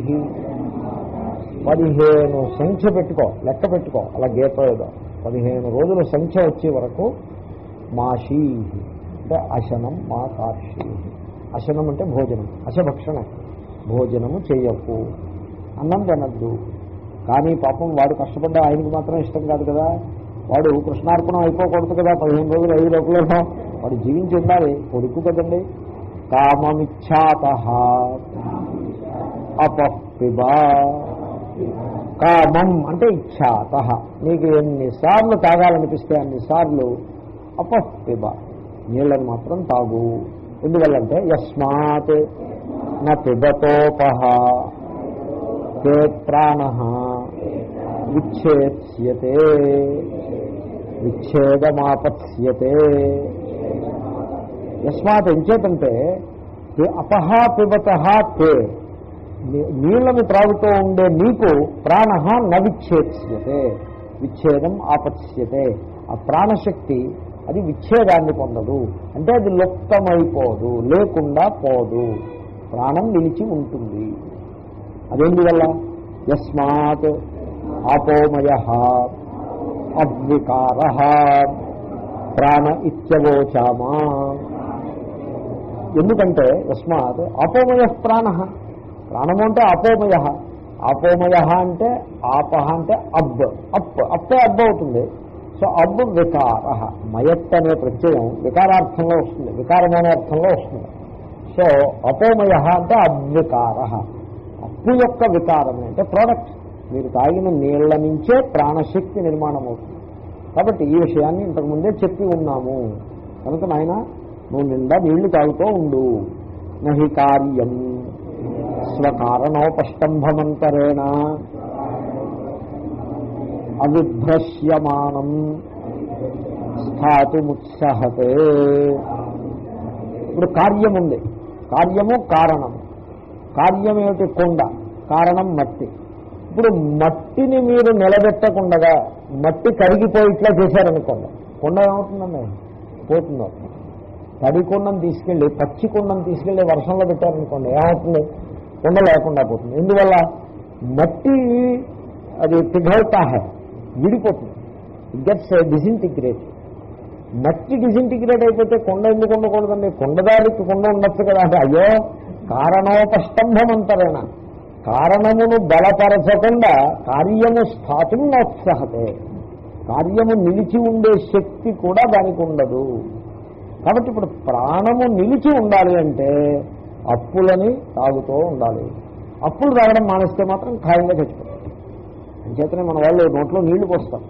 పదిహేను సంఖ్య పెట్టుకో లెక్క పెట్టుకో అలా గీత ఏదో పదిహేను రోజుల సంఖ్య వచ్చే వరకు మాషీ అంటే అశనం మాకార్షీ అశనం అంటే భోజనం అశభక్షణ భోజనము చేయకు అన్నం తినద్దు కానీ పాపం వాడు కష్టపడ్డ ఆయనకు మాత్రం ఇష్టం కాదు కదా వాడు కృష్ణార్పణం అయిపోకూడదు కదా పదిహేను రోజులు ఐదు లోపల వాడు జీవించి ఉండాలి కొడుకు కదండి కామమిచ్ఛాత అపపిబా కామం అంటే ఇచ్ఛాత నీకు ఎన్నిసార్లు తాగాలనిపిస్తే అన్నిసార్లు అపపిబ నీళ్ళని మాత్రం తాగు ఎందువల్లంటే యస్మాత్ నా పిబతోపహ తే ప్రాణ విచ్ఛేత్స్యతే విచ్ఛేదమాపత్స్యతే యస్మాత్ ఎంచేతంటే అపహ పిబత తే నీ- నీళ్లను త్రాగుతూ ఉండే నీకు ప్రాణ న విచ్ఛేత్స్యతే విచ్ఛేదం ఆపత్స్యతే ఆ ప్రాణశక్తి అది విచ్ఛేదాన్ని పొందదు అంటే అది లుప్తమైపోదు లేకుండా పోదు ప్రాణం నిలిచి ఉంటుంది అదేందువల్ల యస్మాత్ ఆపోమయ అద్వికార ప్రాణ ఇత్యవోచామా ఎందుకంటే యస్మాత్ అపోమయ ప్రాణ ప్రాణము అంటే అపోమయ అపోమయ అంటే ఆపహ అంటే అబ్ అప్ అప్పే అబ్బ అవుతుంది సో అబ్ వికార మయత్ అనే ప్రత్యయం వికారార్థంలో వస్తుంది వికారమైన అర్థంలో వస్తుంది సో అపోమయ అంటే అద్వికార అప్పు యొక్క వికారమే అంటే ప్రోడక్ట్ మీరు తాగిన నీళ్ల నుంచే ప్రాణశక్తి నిర్మాణం అవుతుంది కాబట్టి ఈ విషయాన్ని ఇంతకుముందే చెప్పి ఉన్నాము కనుక నాయన నువ్వు నిండా నీళ్లు తాగుతూ ఉండు నహి కార్యం స్వకారణోపష్టంభమంతరేణ అవిభ్రశ్యమానం స్థాతుముత్సహతే ఇప్పుడు కార్యం ఉంది కార్యము కారణము కార్యం ఏమిటి కొండ కారణం మట్టి ఇప్పుడు మట్టిని మీరు నిలబెట్టకుండగా మట్టి కరిగిపోయి ఇట్లా చేశారనుకోండి కొండ ఏమవుతుందండి పోతుందో తడి కుండం తీసుకెళ్ళి పచ్చి కుండం తీసుకెళ్ళి వర్షంలో పెట్టారనుకోండి ఏమవుతుంది కుండ లేకుండా పోతుంది ఎందువల్ల మట్టి అది పిఘల్తా హై విడిపోతుంది ఇట్ గెట్స్ డిసింటిగ్రేట్ మట్టి డిసింటిగ్రేట్ అయిపోతే కొండ ఎందుకు ఉండకూడదండి కొండదారికి కొండ ఉండొచ్చు కదా అంటే అయ్యో కారణోపస్తంభం అంటారేనా కారణమును బలపరచకుండా కార్యము స్థాతం నోత్సాహతే కార్యము నిలిచి ఉండే శక్తి కూడా దానికి ఉండదు కాబట్టి ఇప్పుడు ప్రాణము నిలిచి ఉండాలి అంటే అప్పులని తాగుతూ ఉండాలి అప్పులు తాగడం మానేస్తే మాత్రం ఖాయంగా చచ్చిపోతాం అంచేతనే మన వాళ్ళు నోట్లో నీళ్లు పోస్తారు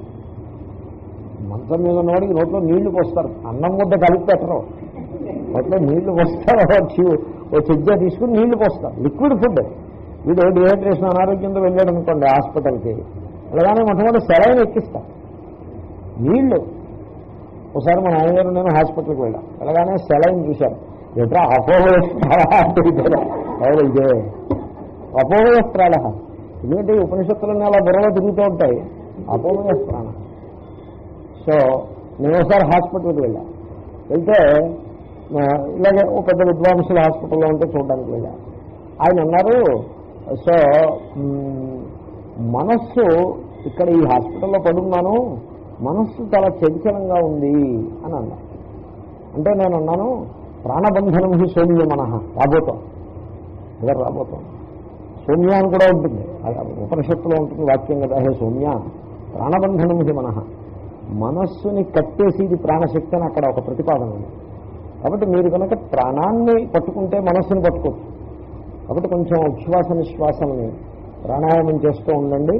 మంచం మీద ఉన్నవాడికి నోట్లో నీళ్లు పోస్తారు అన్నం ముద్ద కలిపి పెట్టరు నోట్లో నీళ్లు పోస్తారు ఓ చి- ఓ చెజ్జ తీసుకుని నీళ్లు పోస్తారు లిక్విడ్ ఫుడ్ వీడు డిహైడ్రేషన్ అనారోగ్యంతో వెళ్ళాడు అనుకోండి హాస్పిటల్కి అలాగానే మొట్టమొదటి సెలైన్ ఎక్కిస్తారు నీళ్లు ఒకసారి మా నాన్నగారు నేను హాస్పిటల్కి వెళ్ళాం అలాగానే సెలైన్ చూశాను ఎట్లా అపోహయస్త్రాల అంటే ఇదే అవును ఇదే అపోహయస్త్రాల ఎందుకంటే ఈ ఉపనిషత్తులన్నీ అలా బుర్రలో తిరుగుతూ ఉంటాయి అపోహయస్త్రాణ సో నేను ఒకసారి హాస్పిటల్కి వెళ్ళా వెళ్తే ఆ, ఇలాగే ఒక పెద్ద విద్వాంసులు హాస్పిటల్లో ఉంటే చూడడానికి వెళ్ళా ఆయన అన్నారు సో మ్, మనస్సు ఇక్కడ ఈ హాస్పిటల్లో పడున్నాను మనస్సు చాలా చంచలంగా ఉంది అని అన్నారు అంటే నేను అన్నాను ప్రాణబంధనం హి సౌమ్య మనః రాబోతాం అదే రాబోతాం సౌమ్య అని కూడా ఉంటుంది అది ఉపనిషత్తులో ఉంటుంది వాక్యం కదా హే సౌమ్య ప్రాణబంధనం హి మనః మనస్సుని కట్టేసేది ప్రాణశక్తి అని అక్కడ ఒక ప్రతిపాదన ఉంది కాబట్టి మీరు కనుక ప్రాణాన్ని పట్టుకుంటే మనస్సుని పట్టుకోవచ్చు కాబట్టి కొంచెం ఉచ్ఛ్వాస నిశ్వాసాన్ని ప్రాణాయామం చేస్తూ ఉండండి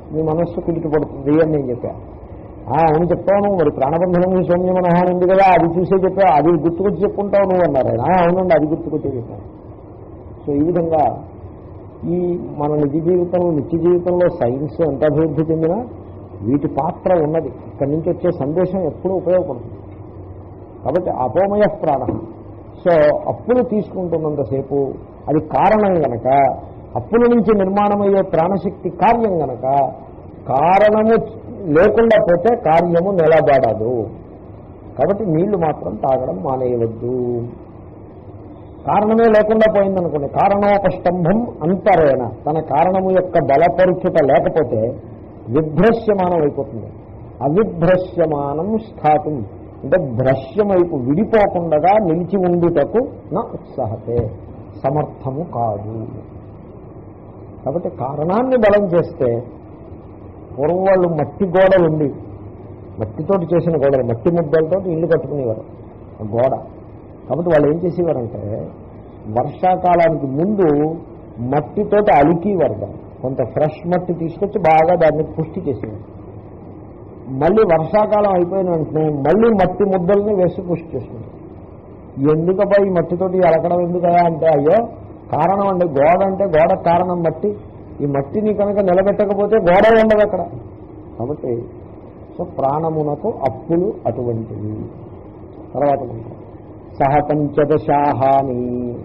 మీ మనస్సు కుదిటి పడుతుంది అని నేను చెప్పాను "ఆ, అవును చెప్తాను మరి ప్రాణబంధనం సౌమ్యమనహాని ఉంది కదా అది చూసే చెప్పా అది గుర్తుకొచ్చి చెప్పుకుంటావు నువ్వు అన్నారు ఆయన "ఆ, అవునండి అది గుర్తుకొచ్చే చెప్పాను సో ఈ విధంగా ఈ మన నిజ జీవితంలో నిత్య జీవితంలో సైన్స్ ఎంత అభివృద్ధి చెందినా వీటి పాత్ర ఉన్నది ఇక్కడి నుంచి వచ్చే సందేశం ఎప్పుడూ ఉపయోగపడుతుంది కాబట్టి అపోమయ ప్రాణ సో అప్పులు తీసుకుంటున్నంతసేపు అది కారణం గనక అప్పుల నుంచి నిర్మాణమయ్యే ప్రాణశక్తి కార్యం గనక కారణము లేకుండా పోతే కార్యము నిలబడదు కాబట్టి నీళ్లు మాత్రం తాగడం మానేయవద్దు కారణమే లేకుండా పోయిందనుకోండి కారణోపస్తంభం అంతరేణ తన కారణము యొక్క బలపరుచుట లేకపోతే విభ్రశ్యమానం అయిపోతుంది అవిభ్రశ్యమానం స్థాతం అంటే భ్రశ్యమైపు విడిపోకుండా నిలిచి ఉండుటకు నా ఉత్సాహతే సమర్థము కాదు కాబట్టి కారణాన్ని బలం చేస్తే పూర్వం వాళ్ళు మట్టి గోడలు ఉండి మట్టితోటి చేసిన గోడలు మట్టి ముద్దలతో ఇల్లు కట్టుకునేవారు ఆ గోడ కాబట్టి వాళ్ళు ఏం చేసేవారంటే వర్షాకాలానికి ముందు మట్టితోటి అలికేవారు దాన్ని కొంత ఫ్రెష్ మట్టి తీసుకొచ్చి బాగా దాన్ని పుష్టి చేసేవారు మళ్ళీ వర్షాకాలం అయిపోయిన వెంటనే మళ్ళీ మట్టి ముద్దల్ని వేసి పుష్టి చేసుకుంటారు ఎందుకబ్బా ఈ మట్టితోటి అలకడం ఎందుకయా అంటే అయ్యో కారణం అండి గోడ అంటే గోడ కారణం మట్టి ఈ మట్టిని కనుక నిలబెట్టకపోతే గోడ ఉండదు అక్కడ కాబట్టి సో ప్రాణమునకు అప్పులు అటువంటివి తర్వాత మంత్రం. సహ పంచదశాహాని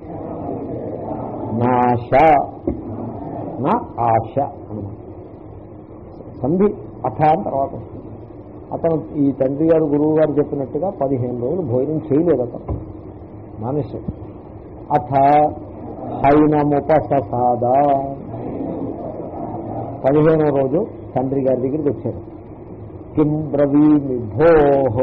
నాశ నా ఆశ అన్నమాట సంధి అథ అని తర్వాత వస్తుంది అతను ఈ తండ్రి గారు గురువు గారు చెప్పినట్టుగా పదిహేను రోజులు భోజనం చేయలేదు అతను మానేశాడు అథ హైనముపససాద పదిహేనో రోజు తండ్రి గారి దగ్గరికి వచ్చాడు కిం బ్రవీమి భోహ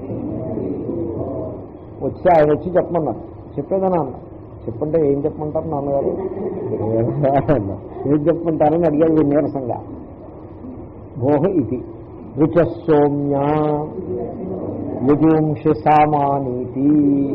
వచ్చి ఆయన వచ్చి చెప్పమన్నారు చెప్పేదనా అన్న చెప్పంటే ఏం చెప్పమంటారు నాన్నగారు ఏం చెప్పమంటారని అడిగాడు వీడు నీరసంగా భోహ ఇది రుచ సౌమ్య యజుంషి సామానీతి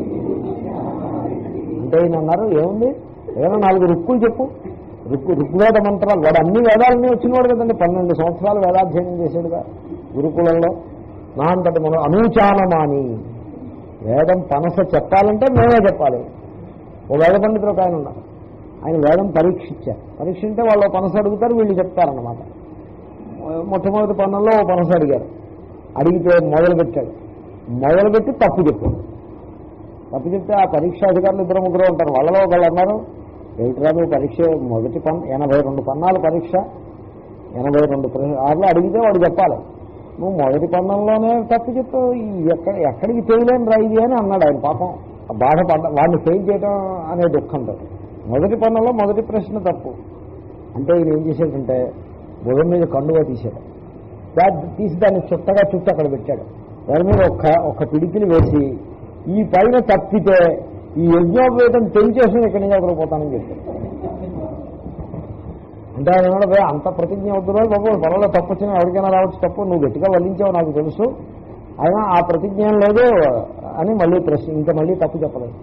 అంటే ఆయన అన్నారు ఏముంది ఏమైనా నాలుగు రుక్కులు చెప్పు రుక్కు ఋగ్వేద మంత్రాలు వాడు అన్ని వేదాలన్నీ వచ్చినవాడు కదండి పన్నెండు సంవత్సరాలు వేదాధ్యయనం చేశాడుగా గురుకులంలో నా అంతటి మనం అనూచానమాని వేదం పనస చెప్పాలంటే మేమే చెప్పాలి ఓ వేద పండితులు ఒక ఆయన ఉన్నారు ఆయన వేదం పరీక్షించారు పరీక్ష అంటే వాళ్ళు పనస అడుగుతారు వీళ్ళు చెప్తారన్నమాట మొట్టమొదటి పనుల్లో ఓ పనస అడిగారు అడిగితే మొదలుపెట్టాడు మొదలుపెట్టి తప్పు చెప్పాడు తప్పు చెప్తే ఆ పరీక్ష అధికారులు ఇద్దరు ముగ్గురు ఉంటారు వాళ్ళలో ఒకళ్ళు అన్నారు ఏమిట్రా నువ్వు పరీక్ష మొదటి పన్ ఎనభై రెండు పన్నాలు పరీక్ష ఎనభై రెండు ఆరులో అడిగితే వాడు చెప్పాలి నువ్వు మొదటి పన్నంలోనే తప్పు చెప్పావు ఈ ఎక్కడ ఎక్కడికి చేయలేని రా ఇది అని అన్నాడు ఆయన పాపం ఆ బాధ పడ్డ వాడిని ఫెయిల్ చేయడం అనే దుఃఖంతో మొదటి పన్నంలో మొదటి ప్రశ్న తప్పు అంటే ఈయన ఏం చేశాడంటే భుజం మీద కండుగా తీశాడు దాన్ని తీసి దాన్ని చుట్టగా చుట్టూ అక్కడ పెట్టాడు దాని మీద ఒక్క ఒక పిడికిని వేసి ఈ పైన తప్పితే ఈ యజ్ఞోపేతం తెంచేసి ఇక్కడి నుంచి ఒకరు పోతానని చెప్పాడు అంటే ఆయన ఏమన్నా "భయ్యా, అంత ప్రతిజ్ఞ వద్దురో బాబు పొలంలో తప్పు వచ్చినా ఎవరికైనా రావచ్చు తప్పు నువ్వు గట్టిగా వల్లించావు నాకు తెలుసు అయినా ఆ ప్రతిజ్ఞ ఏం లేదు అని మళ్ళీ ప్రశ్న ఇంకా మళ్ళీ తప్పు చెప్పలేదు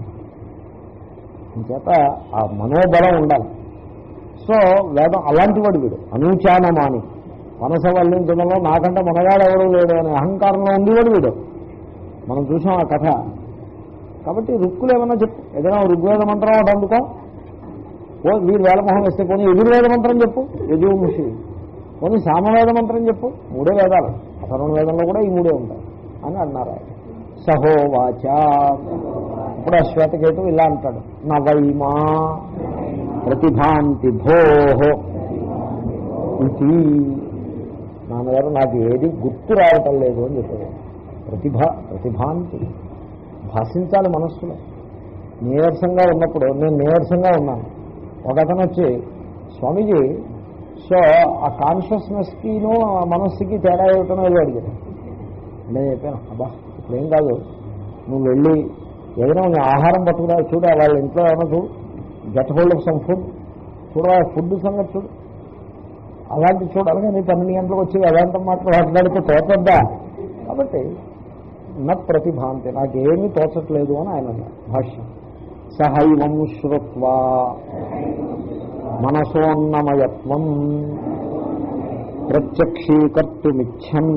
చేత ఆ మనోబలం ఉండాలి సో వేదం అలాంటి వాడు వీడు అనూచానమాని మనస వల్లించడంలో నాకంటే మనగాడు ఎవడు లేడు అనే అహంకారంలో ఉండేవాడు వీడు మనం చూసాం ఆ కథ కాబట్టి రుక్కులు ఏమన్నా చెప్పు ఏదైనా ఋగ్వేద మంత్రం ఒకటి అందుకో ఓ వీడు వేలమోహం వేస్తే పోనీ ఎదుర్వేద మంత్రం చెప్పు యజుముషి పోనీ సామవేద మంత్రం చెప్పు మూడే వేదాలు అసలు వేదంలో కూడా ఈ మూడే ఉంటాయి అని అన్నారు ఆయన సహోవాచ ఇప్పుడు ఆ శ్వేతకేతు ఇలా అంటాడు నవైమా ప్రతిభాంతి భోహ ఇది నాన్నగారు నాకు ఏది గుర్తు రావటం లేదు అని చెప్పాడు ప్రతిభ ప్రతిభాంతి భాషించాలి మనస్సులో నీరసంగా ఉన్నప్పుడు నేను నీరసంగా ఉన్నాను ఒక అతను వచ్చి స్వామీజీ సో ఆ కాన్షియస్నెస్కిను ఆ మనస్సుకి తేడా ఏమిటనో ఏదో అడిగాను నేను చెప్పాను అబ్బా ఇప్పుడు ఏం కాదు నువ్వు వెళ్ళి ఏదైనా నీ ఆహారం పట్టుకురా చూడు వాళ్ళ ఇంట్లో ఏమైనా చూడు get hold of some food చూడ ఫుడ్ సంగతి చూడు అలాంటి చూడాలి కానీ పన్నెండు గంటలకు వచ్చి వేదాంతం మాత్రం మాట్లాడితే తోచద్దా కాబట్టి నా ప్రతిభాంతి నాకేమీ తోచట్లేదు అని ఆయన అన్నారు భాష్యం సహైవం శ్రుత్వా మనసోన్నమయత్వం ప్రత్యక్షీకర్తుమిచ్చన్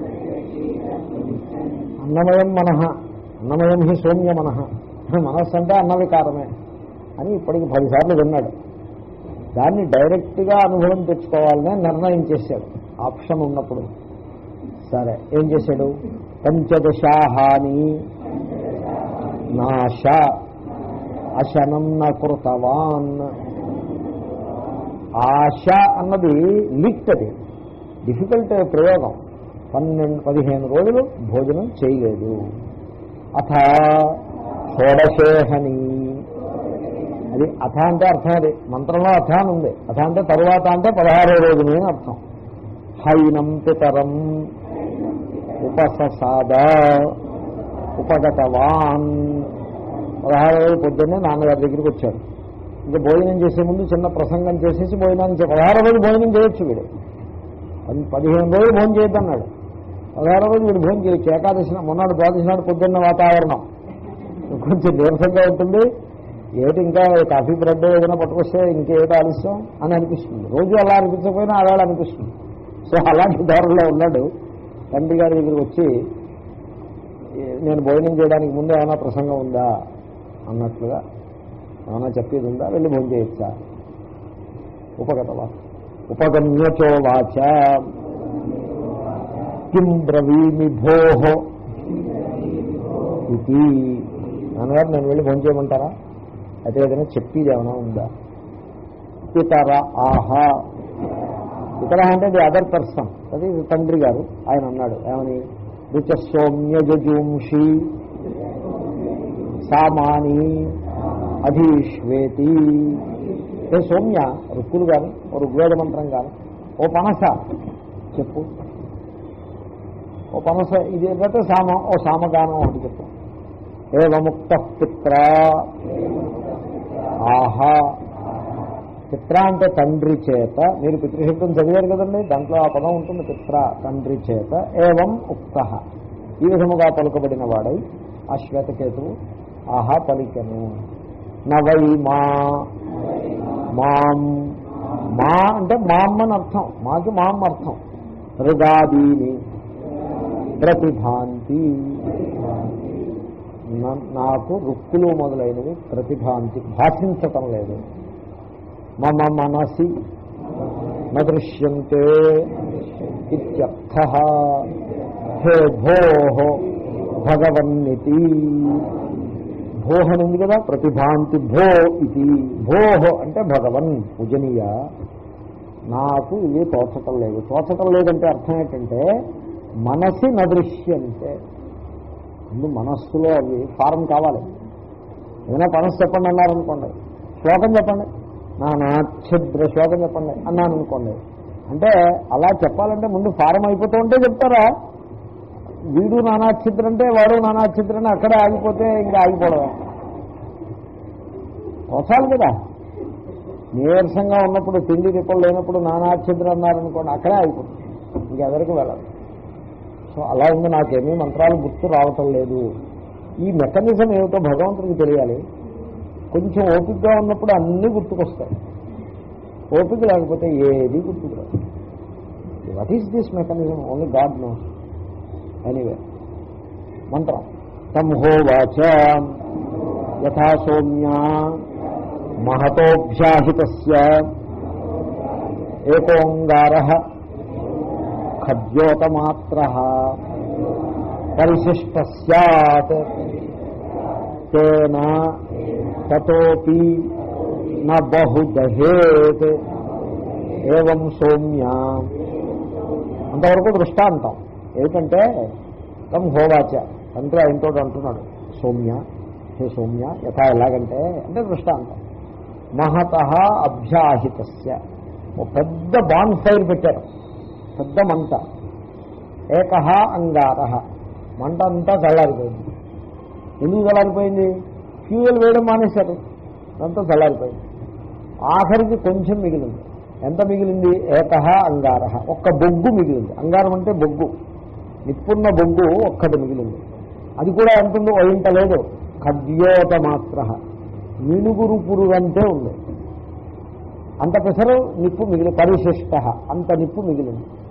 అన్నమయం మనః అన్నమయం హి సౌమ్య మనః మనస్సు అంటే అన్న వికారమే అని ఇప్పటికి పదిసార్లు విన్నాడు దాన్ని డైరెక్ట్గా అనుభవం తెచ్చుకోవాలనే నిర్ణయం చేశాడు ఆప్షన్ ఉన్నప్పుడు సరే ఏం చేశాడు పంచదశాహాని నాశ అశనం న కృతవాన్ ఆశ అన్నది లిట్ అది డిఫికల్ట్ ప్రయోగం పన్నెండు పదిహేను రోజులు భోజనం చేయలేదు అథ షోడశేహని అది అథ అంటే అర్థం అది మంత్రంలో అథ అని ఉంది అథ అంటే తరువాత అంటే పదహారో రోజుని అని అర్థం హైనం పితరం ఉపససాద ఉపగతవాన్ పదహారు రోజులు పొద్దున్నే నాన్నగారి దగ్గరికి వచ్చాడు ఇంకా భోజనం చేసే ముందు చిన్న ప్రసంగం చేసేసి భోజనానికి చే- పదహారు రోజులు భోజనం చేయొచ్చు వీడు పది- పదిహేను రోజులు భోజనం చేయొద్దన్నాడు పదహారు రోజులు వీడు భోజనం చేయొచ్చు ఏకాదశి నా- మొన్నటి ద్వాదశి నాడు పొద్దున్న వాతావరణం కొంచెం నీరసంగా ఉంటుంది ఏమిటి ఇంకా కాఫీ బ్రెడ్ ఏదైనా పట్టుకొస్తే ఇంకేమిటి ఆలస్యం అని అనిపిస్తుంది రోజు అలా అనిపించకపోయినా అలా అనిపిస్తుంది సో అలాంటి దారుల్లో ఉన్నాడు తండ్రి గారి దగ్గరికి వచ్చి "ఏ- నేను భోజనం చేయడానికి ముందు ఏమైనా ప్రసంగం ఉందా అన్నట్లుగా ఏమైనా చెప్పేది ఉందా వెళ్ళి భోజనం చేయొచ్చా ఉపగతవా ఉపగమ్యచో వాచ కిం బ్రవీమి భోహ ఇది నాన్నగారు నేను వెళ్ళి భోజనం చేయమంటారా అయితే ఏదైనా చెప్పేది ఏమైనా ఉందా ఇతర ఆహా ఇతర అంటే ది అదర్ పర్సన్ అది తండ్రి గారు ఆయన అన్నాడు ఏమని రుచ సౌమ్య జజూంషి సామాని అధీష్వేతి ఏ సౌమ్య రుక్కులు కానీ ఓ ఋగ్వేద మంత్రం కానీ ఓ పనస చెప్పు ఓ పనస ఇది లేకపోతే సామ ఓ సామగానం ఒకటి చెప్పు ఏవముక్త పిత్ర ఆహా పిత్ర అంటే తండ్రి చేత మీరు పితృశబ్దం చదివారు కదండి దాంట్లో ఆ పదం ఉంటుంది పిత్ర తండ్రి చేత ఏవం ఉక్త ఈ విధముగా పలుకబడిన వాడై ఆ శ్వేతకేతువు ఆహా పలికెను నవై మా మాం మా అంటే మామ్ అని అర్థం మాకి మామ్ అర్థం మృగాదీని ప్రతిభాంతి నా- నాకు రుక్కులు మొదలైనవి ప్రతిభాంతి భాషించటం లేదు మమ మనసి న దృశ్యంతే ఇత్యర్థ హే భో భగవన్నితి భోహ అని ఉంది కదా ప్రతిభాంతి భో ఇది భోహ అంటే భగవన్ పూజనీయ నాకు ఇవి తోచటం లేదు తోచటం లేదంటే అర్థం ఏంటంటే మనసి నదృశ్యంతే ముందు మనస్సులో అవి ఫారం కావాలి ఏదైనా మనస్సు చెప్పండి అన్నారనుకోండి శ్లోకం చెప్పండి నా నాఛిద్ర శ్లోకం చెప్పండి అన్నాను అనుకోండి అంటే అలా చెప్పాలంటే ముందు ఫారం అయిపోతూ ఉంటే చెప్తారా వీడు నానాఛిద్ర అంటే వాడు నానాఛిద్ర అని అక్కడే ఆగిపోతే ఇంకా ఆగిపోవడమే అవసరాలు కదా నీరసంగా ఉన్నప్పుడు తిండి తిప్పలు లేనప్పుడు నానాఛిద్ర అన్నారనుకోండి అక్కడే ఆగిపోతుంది ఇంకెవరికి వెళ్ళదు సో అలా ఉంది నాకేమీ మంత్రాలు గుర్తు రావటం లేదు ఈ మెకానిజం ఏమిటో భగవంతుడికి తెలియాలి కొంచెం ఓపికగా ఉన్నప్పుడు అన్నీ గుర్తుకొస్తాయి ఓపిక లేకపోతే ఏది గుర్తుకురాదు what is this mechanism only God know anyway మంత్రం తం హోవాచ యథా సౌమ్య మహతోభ్యాహిత ఏకోంగార ఖద్యోతమాత్ర పరిశిష్ట సత్ తేన తతోపి న బహుదహేత్ ఏవం సౌమ్య అంతవరకు దృష్టాంతం ఏమిటంటే తమ్ హోవాచ తండ్రి ఆయనతో అంటున్నాడు సౌమ్య హే సౌమ్య యథా ఎలాగంటే అంటే దృష్టాంతం మహత అభ్యాహితస్య ఓ పెద్ద బాన్ ఫైర్ పెట్టారు పెద్ద మంట ఏక అంగార మంట అంతా చల్లారిపోయింది ఎందుకు చల్లారిపోయింది ఫ్యూయల్ వేయడం మానేశారు అంతా చల్లారిపోయింది ఆఖరికి కొంచెం మిగిలింది ఎంత మిగిలింది ఏక అంగార ఒక్క బొగ్గు మిగిలింది అంగారం అంటే బొగ్గు నిప్పున్న బొగ్గు ఒక్కటి మిగిలింది అది కూడా ఎంత ఉందో ఇంత లేదు ఖద్యోత మాత్ర మినుగురు పురుగంతే ఉంది అంత పెసరు నిప్పు మిగిలి పరిశిష్ట అంత నిప్పు మిగిలింది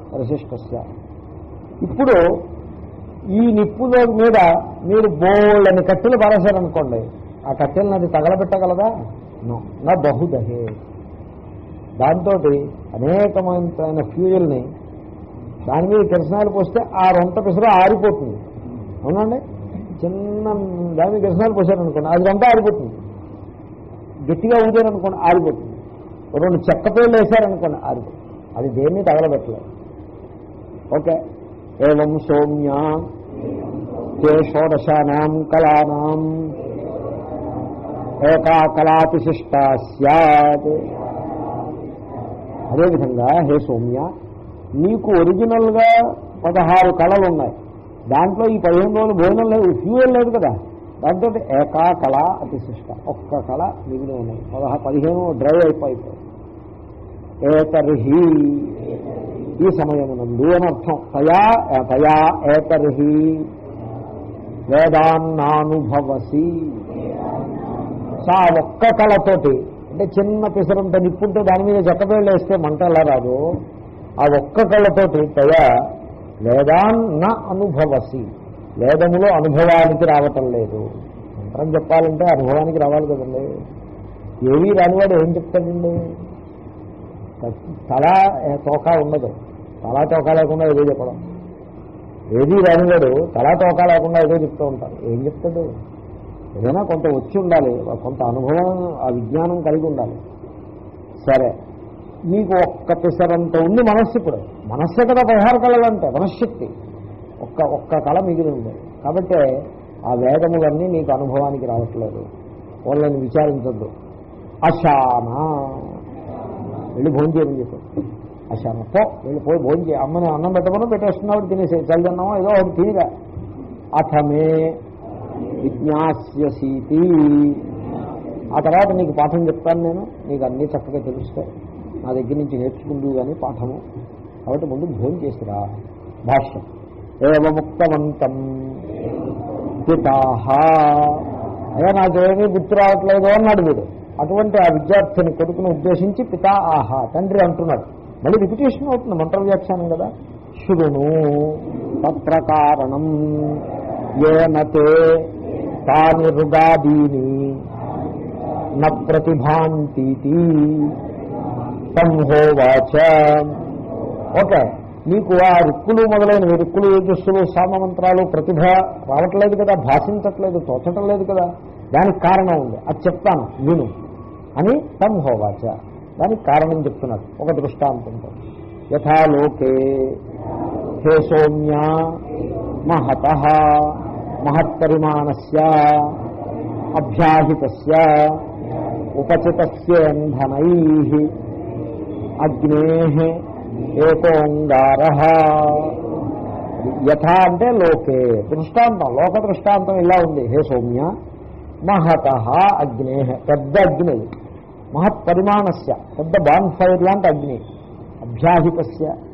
పరిశిష్టస్య ఇప్పుడు ఈ నిప్పుల మీద మీరు బోళ్ళని కట్టెలు పారేశారనుకోండి ఆ కట్టెలను అది తగలబెట్టగలదా నో నా బహుదహే దాంతో అనేకమైన ఫ్యూయల్ని దాని మీద కిరసనాలు పోస్తే ఆ రొంట పిసరు ఆరిపోతుంది అవునండి చిన్న దాని మీద కిరసనాలు పోసారనుకోండి అది రొంట ఆరిపోతుంది గట్టిగా ఊదారనుకోండి ఆరిపోతుంది రెండు చెక్క పేర్లు వేశారనుకోండి ఆరిపోతుంది అది దేన్ని తగలబెట్టలేదు ఓకే ఏం సౌమ్య తే షోడశానాం కళానాం ఏకా కళాతిశిష్ట సత్ అదేవిధంగా హే సౌమ్య నీకు ఒరిజినల్గా పదహారు కళలు ఉన్నాయి దాంట్లో ఈ పదిహేను రోజులు భోజనం లేదు ఫ్యూయల్ లేదు కదా దాంతో ఏకా కళ అతిశిష్ట ఒక్క కళ మిగిలి ఉన్నాయి పదహారు పదిహేను డ్రై అయిపోయిపోయి ఏతర్హి ఈ సమయమునందు అని అర్థం తయా తయా ఏతర్హి వేదాన్నానుభవసి సా ఒక్క కళతోటి అంటే చిన్న పిసరంత నిప్పుంటే దాని మీద జక్కపేళ్ళు వేస్తే మంట ఎలా రాదు ఆ ఒక్క కళ్ళతోటి తయా వేదాన్న అనుభవసి వేదములో అనుభవానికి రావటం లేదు మంత్రం చెప్పాలంటే అనుభవానికి రావాలి కదండి ఏవీ రానివాడు ఏం చెప్తాడండి తల ఏ, తోక ఉండదు తలా తోక లేకుండా ఏదో చెప్పడం ఏది రానివాడు తలా తోక లేకుండా ఏదో చెప్తూ ఉంటారు ఏం చెప్తాడు ఏదైనా కొంత వచ్చి ఉండాలి కొంత అనుభవం ఆ విజ్ఞానం కలిగి ఉండాలి సరే మీకు ఒక్క పిసరంత ఉంది మనస్సు ఇప్పుడు మనస్సే కదా పదహారు కళలు అంటే మనశ్శక్తి ఒక్క ఒక్క కళ మిగిలి ఉంది కాబట్టి ఆ వేదములన్నీ నీకు అనుభవానికి రావట్లేదు వాళ్ళని విచారించద్దు అశాన వెళ్ళి భోజనం చేయమని చెప్పాడు అశాన పో వెళ్ళి పోయి భోజనం చేయ అమ్మని అన్నం పెట్టమని పెట్టేస్తున్నావు తినేసే చల్లన్నమో ఏదో ఒకటి తినిగా అథమే విజ్ఞాస్యసీతి ఆ తర్వాత నీకు పాఠం చెప్తాను నేను నీకు అన్నీ చక్కగా తెలుస్తాయి నా దగ్గర నుంచి నేర్చుకుంటూ కానీ పాఠము కాబట్టి ముందు భోజనం చేసిరా భాష్యం ఏవముక్తవంతం పితాహ అయ్యా నాకేమీ గుర్తు రావట్లేదు అన్నాడు వీడు అటువంటి ఆ విద్యార్థిని కొడుకును ఉద్దేశించి పితా ఆహా తండ్రి అంటున్నాడు మళ్ళీ రిపిటేషన్ అవుతుంది మంత్ర వ్యాఖ్యానం కదా శృణు తత్ర కారణం ఏనతే తాని రుగాదీని న ప్రతిభాంతీతి సంహోవాచ ఓకే మీకు ఆ రుక్కులు మొదలైన రుక్కులు యజస్సులు సామమంత్రాలు ప్రతిభ రావట్లేదు కదా భాషించట్లేదు తోచటం లేదు కదా దానికి కారణం ఉంది అది చెప్తాను విను అని సంహోవాచ దానికి కారణం చెప్తున్నారు ఒక దృష్టాంతంతో యథాలోకే హే సౌమ్య మహత మహత్పరిమాణస్య అభ్యాహితస్య ఉపచితస్యేంధనై అగ్నే ఏకోంగార యథా అంటే లోకే దృష్టాంతం లోక దృష్టాంతం ఇలా ఉంది హే సౌమ్య మహత అగ్నే పెద్ద అగ్ని అది. మహత్ పరిమాణస్య పెద్ద బాన్ ఫైర్ లాంటి అగ్ని అభ్యాహితస్య